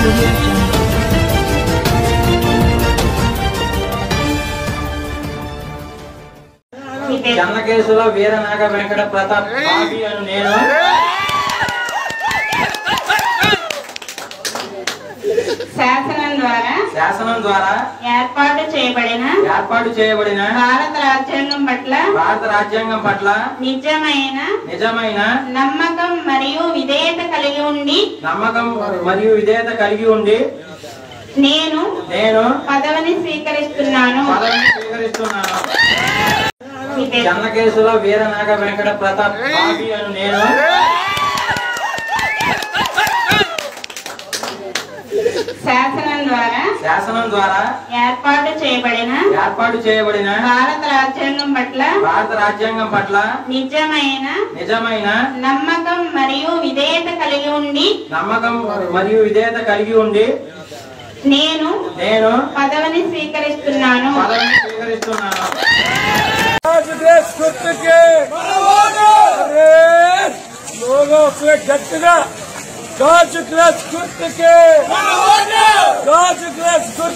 audio jungle. చెన్నకేశుల వీరనాగ Venkata Pratap Bobby అను నేను శాసనం ద్వారా శాసనం ద్వారా ఏర్పాటు చేయబడిన ఏర్పాటు చేయబడిన భారత రాజ్యాంగం పట్ల భారత రాజ్యాంగం పట్ల నిజమైన నిజమైన నమ్మకం మరియు విధేయత కలిగి ఉండి నమ్మకం మరియు విధేయత కలిగి ఉండి నేను నేను పదవిని స్వీకరిస్తున్నాను పదవిని స్వీకరిస్తున్నాను విధే- చెన్నకేశుల వీరనాగ వెంకట ప్రతాప్ బాబీ అను నేను శాసనం ద్వారా శాసనం ద్వారా ఏర్పాటు చేయబడిన ఏర్పాటు చేయబడిన భారత రాజ్యాంగం పట్ల భారత రాజ్యాంగం పట్ల నిజమైన నిజమైన నమ్మకం మరియు విధేయత కలిగి ఉండి నమ్మకం మరియు విధేయత కలిగి ఉండి నేను నేను పదవిని స్వీకరిస్తున్నాను పదవిని స్వీకరిస్తున్నాను ఆంధ్రప్రదేశ్ గుర్తుకి అరే లోగో పే గట్టిగా గాజు గ్లాస్ గుర్తుకి గాజు గ్లాస్ గుర్తు